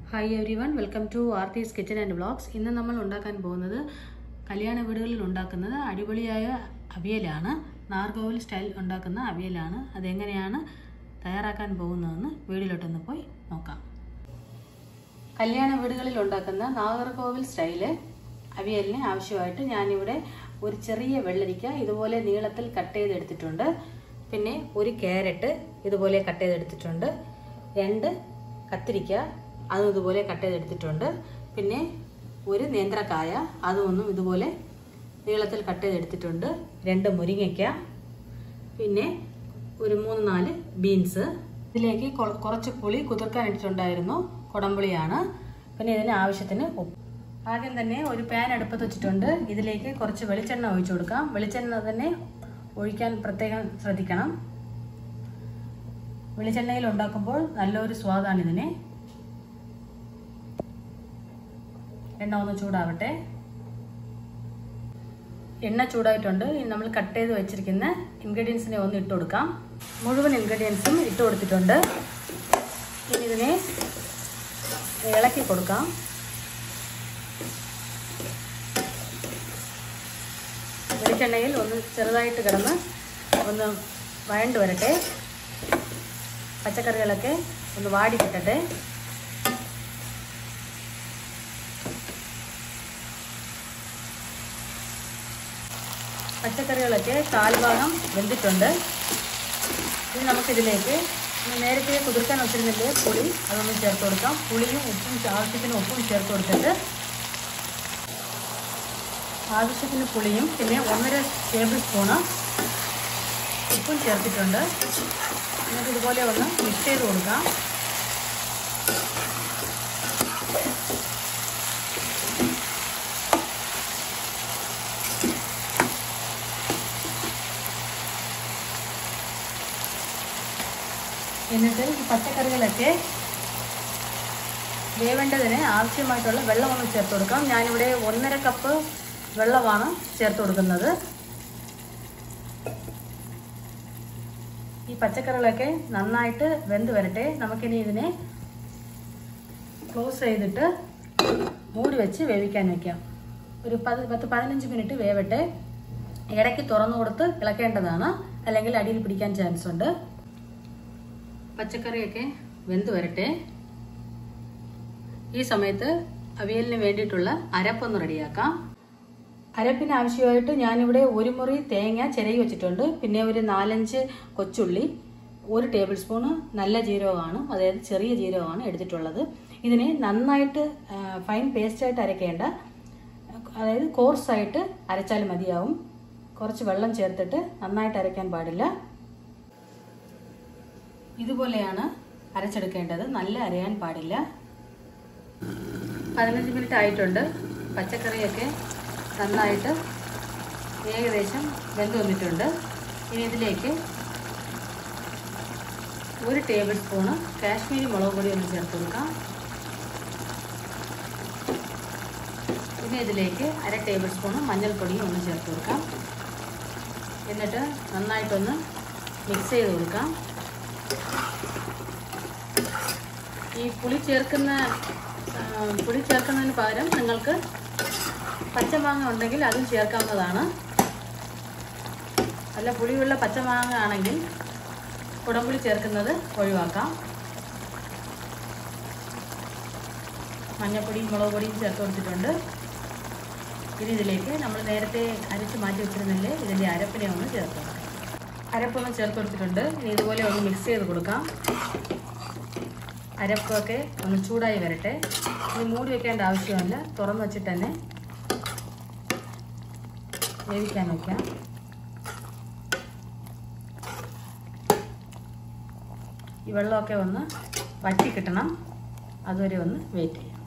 hi everyone welcome to Aarthi's kitchen and vlogs ഇന്ന് നമ്മൾ ഉണ്ടാക്കാൻ പോകുന്നത് കല്യാണ വീടുകളിൽ ഉണ്ടാക്കുന്നത് അടിപൊളിയായ അവിയലാണ് നാർഗോവിൽ സ്റ്റൈൽ ഉണ്ടാക്കുന്ന അവിയലാണ് അതെങ്ങനെയാണ് തയ്യാറാക്കാൻ പോകുന്നതെന്ന് വീഡിയോയിലോട്ടൊന്ന് പോയി നോക്കാം കല്യാണ വീടുകളിൽ ഉണ്ടാക്കുന്ന നാഗർകോവിൽ സ്റ്റൈല് അവിയലിന് ആവശ്യമായിട്ട് ഞാനിവിടെ ഒരു ചെറിയ വെള്ളരിക്ക ഇതുപോലെ നീളത്തിൽ കട്ട് ചെയ്തെടുത്തിട്ടുണ്ട് പിന്നെ ഒരു ക്യാരറ്റ് ഇതുപോലെ കട്ട് ചെയ്തെടുത്തിട്ടുണ്ട് രണ്ട് കത്തിരിക്ക അതും ഇതുപോലെ കട്ട് ചെയ്തെടുത്തിട്ടുണ്ട് പിന്നെ ഒരു നേന്ത്രക്കായ അതും ഒന്നും ഇതുപോലെ നീളത്തിൽ കട്ട് ചെയ്തെടുത്തിട്ടുണ്ട് രണ്ട് മുരിങ്ങയ്ക്ക പിന്നെ ഒരു മൂന്ന് നാല് ബീൻസ് ഇതിലേക്ക് കൊ- കുറച്ച് പുളി കുതിർക്കാൻ ഇട്ടിട്ടുണ്ടായിരുന്നു കുടംപുളിയാണ് പിന്നെ ഇതിന് ആവശ്യത്തിന് ഉപ്പ് ആദ്യം തന്നെ ഒരു പാൻ അടുപ്പത്ത് വെച്ചിട്ടുണ്ട് ഇതിലേക്ക് കുറച്ച് വെളിച്ചെണ്ണ ഒഴിച്ചു കൊടുക്കാം വെളിച്ചെണ്ണ തന്നെ ഒഴിക്കാൻ പ്രത്യേകം ശ്രദ്ധിക്കണം വെളിച്ചെണ്ണയിൽ ഉണ്ടാക്കുമ്പോൾ നല്ലൊരു സ്വാദാണ് ഇതിന് എണ്ണ ഒന്ന് ചൂടാവട്ടെ എണ്ണ ചൂടായിട്ടുണ്ട് ഇനി നമ്മൾ കട്ട് ചെയ്ത് വെച്ചിരിക്കുന്ന ഇൻഗ്രീഡിയൻസിനെ ഒന്ന് ഇട്ട് കൊടുക്കാം മുഴുവൻ ഇൻഗ്രീഡിയൻസും ഇട്ട് കൊടുത്തിട്ടുണ്ട് ഇനി ഇതിനെ ഇളക്കി കൊടുക്കാം വെളിച്ചെണ്ണയിൽ ഒന്ന് ചെറുതായിട്ട് കിടന്ന് ഒന്ന് വഴണ്ട് വരട്ടെ പച്ചക്കറികളൊക്കെ ഒന്ന് വാടി കിട്ടട്ടെ പച്ചക്കറികളൊക്കെ കാൽഭാഗം വെന്തിട്ടുണ്ട് ഇനി നമുക്കിതിലേക്ക് നേരത്തെ കുതിർക്കാൻ വെച്ചിരുന്നില്ലേ പുളി അതൊന്ന് ചേർത്ത് കൊടുക്കാം പുളിയും ഉപ്പും ആവശ്യത്തിന് ഉപ്പും ചേർത്ത് കൊടുത്തിട്ട് ആവശ്യത്തിന് പുളിയും പിന്നെ ഒന്നര ടേബിൾ സ്പൂണ് ഉപ്പും ചേർത്തിട്ടുണ്ട് എന്നിട്ട് ഇതുപോലെ ഒന്ന് മിക്സ് ചെയ്ത് കൊടുക്കാം എന്നിട്ട് ഈ പച്ചക്കറികളൊക്കെ വേവേണ്ടതിന് ആവശ്യമായിട്ടുള്ള വെള്ളം ഒന്ന് ചേർത്ത് കൊടുക്കാം ഞാനിവിടെ ഒന്നര കപ്പ് വെള്ളമാണ് ചേർത്ത് കൊടുക്കുന്നത് ഈ പച്ചക്കറികളൊക്കെ നന്നായിട്ട് വെന്ത് വരട്ടെ നമുക്കിനി ഇതിനെ ക്ലോസ് ചെയ്തിട്ട് മൂടി വെച്ച് വേവിക്കാൻ വെക്കാം ഒരു പത് പത്ത് പതിനഞ്ച് മിനിറ്റ് വേവട്ടെ ഇടയ്ക്ക് തുറന്നു കൊടുത്ത് ഇളക്കേണ്ടതാണ് അല്ലെങ്കിൽ അടിയിൽ പിടിക്കാൻ ചാൻസ് ഉണ്ട് പച്ചക്കറിയൊക്കെ വെന്ത് വരട്ടെ ഈ സമയത്ത് അവിയലിന് വേണ്ടിയിട്ടുള്ള അരപ്പൊന്ന് റെഡിയാക്കാം അരപ്പിന് ആവശ്യമായിട്ട് ഞാനിവിടെ ഒരു മുറി തേങ്ങ ചിരകി വെച്ചിട്ടുണ്ട് പിന്നെ ഒരു നാലഞ്ച് കൊച്ചുള്ളി ഒരു ടേബിൾ സ്പൂണ് നല്ല ജീരകമാണ് അതായത് ചെറിയ ജീരകമാണ് എടുത്തിട്ടുള്ളത് ഇതിനെ നന്നായിട്ട് ഫൈൻ പേസ്റ്റായിട്ട് അരയ്ക്കേണ്ട അതായത് കോഴ്സായിട്ട് അരച്ചാൽ മതിയാവും കുറച്ച് വെള്ളം ചേർത്തിട്ട് നന്നായിട്ട് അരയ്ക്കാൻ പാടില്ല ഇതുപോലെയാണ് അരച്ചെടുക്കേണ്ടത് നല്ല അരയാൻ പാടില്ല പതിനഞ്ച് മിനിറ്റ് ആയിട്ടുണ്ട് പച്ചക്കറിയൊക്കെ നന്നായിട്ട് ഏകദേശം വെന്ത് വന്നിട്ടുണ്ട് ഇനി ഇതിലേക്ക് ഒരു ടേബിൾ സ്പൂണ് കാശ്മീരി മുളക് പൊടി ഒന്ന് ചേർത്ത് കൊടുക്കാം പിന്നെ ഇതിലേക്ക് അര ടേബിൾ സ്പൂണ് മഞ്ഞൾപ്പൊടിയും ഒന്ന് ചേർത്ത് കൊടുക്കാം എന്നിട്ട് നന്നായിട്ടൊന്ന് മിക്സ് ചെയ്ത് കൊടുക്കാം ഈ പുളി ചേർക്കുന്ന ആ, പുളി ചേർക്കുന്നതിന് പകരം നിങ്ങൾക്ക് പച്ചമാങ്ങ ഉണ്ടെങ്കിൽ അതും ചേർക്കാവുന്നതാണ് നല്ല പുളിയുള്ള പച്ചമാങ്ങ ആണെങ്കിൽ കുടംപുളി ചേർക്കുന്നത് ഒഴിവാക്കാം മഞ്ഞപ്പൊടിയും മുളക് പൊടിയും ചേർത്ത് കൊടുത്തിട്ടുണ്ട് ഇനി ഇതിലേക്ക് നമ്മൾ നേരത്തെ അരച്ച് മാറ്റി വെച്ചിരുന്നില്ലേ ഇതിൻ്റെ അരപ്പിനെ ഒന്ന് ചേർത്ത് കൊടുക്കാം അരപ്പൊന്ന് ചേർത്ത് കൊടുത്തിട്ടുണ്ട് ഇനി ഇതുപോലെ ഒന്ന് മിക്സ് ചെയ്ത് കൊടുക്കാം അരപ്പൊക്കെ ഒന്ന് ചൂടായി വരട്ടെ ഇനി മൂടി വെക്കേണ്ട ആവശ്യമില്ല തുറന്ന് വെച്ചിട്ട് തന്നെ വേവിക്കാൻ വയ്ക്കാം ഈ വെള്ളമൊക്കെ ഒന്ന് വറ്റി കിട്ടണം അതുവരെ ഒന്ന് വെയിറ്റ് ചെയ്യാം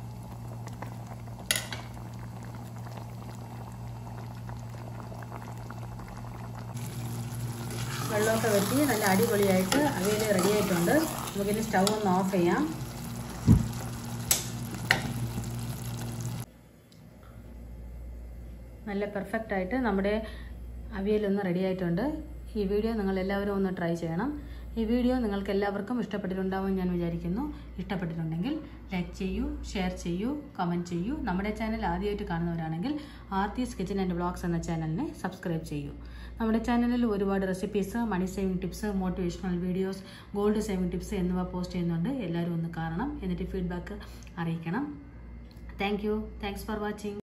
വെള്ളമൊക്കെ വറ്റി നല്ല അടിപൊളിയായിട്ട് അവിയൽ റെഡി ആയിട്ടുണ്ട് നമുക്കിനി സ്റ്റൗ ഒന്ന് ഓഫ് ചെയ്യാം നല്ല പെർഫെക്റ്റ് ആയിട്ട് നമ്മുടെ അവിയലൊന്ന് റെഡി ആയിട്ടുണ്ട് ഈ വീഡിയോ നിങ്ങൾ എല്ലാവരും ഒന്ന് ട്രൈ ചെയ്യണം ഈ വീഡിയോ നിങ്ങൾക്ക് എല്ലാവർക്കും ഇഷ്ടപ്പെട്ടിട്ടുണ്ടാവും ഞാൻ വിചാരിക്കുന്നു ഇഷ്ടപ്പെട്ടിട്ടുണ്ടെങ്കിൽ ലൈക്ക് ചെയ്യൂ ഷെയർ ചെയ്യൂ കമൻറ്റ് ചെയ്യൂ നമ്മുടെ ചാനൽ ആദ്യമായിട്ട് കാണുന്നവരാണെങ്കിൽ ആർത്തീസ് കിച്ചൻ ആൻഡ് ബ്ലോഗ്സ് എന്ന ചാനലിനെ സബ്സ്ക്രൈബ് ചെയ്യൂ നമ്മുടെ ചാനലിൽ ഒരുപാട് recipes money saving tips motivational videos gold saving tips എന്നിവ പോസ്റ്റ് ചെയ്യുന്നുണ്ട് എല്ലാവരും ഒന്ന് കാണണം എന്നിട്ട് ഫീഡ്ബാക്ക് അറിയിക്കണം thank you thanks for watching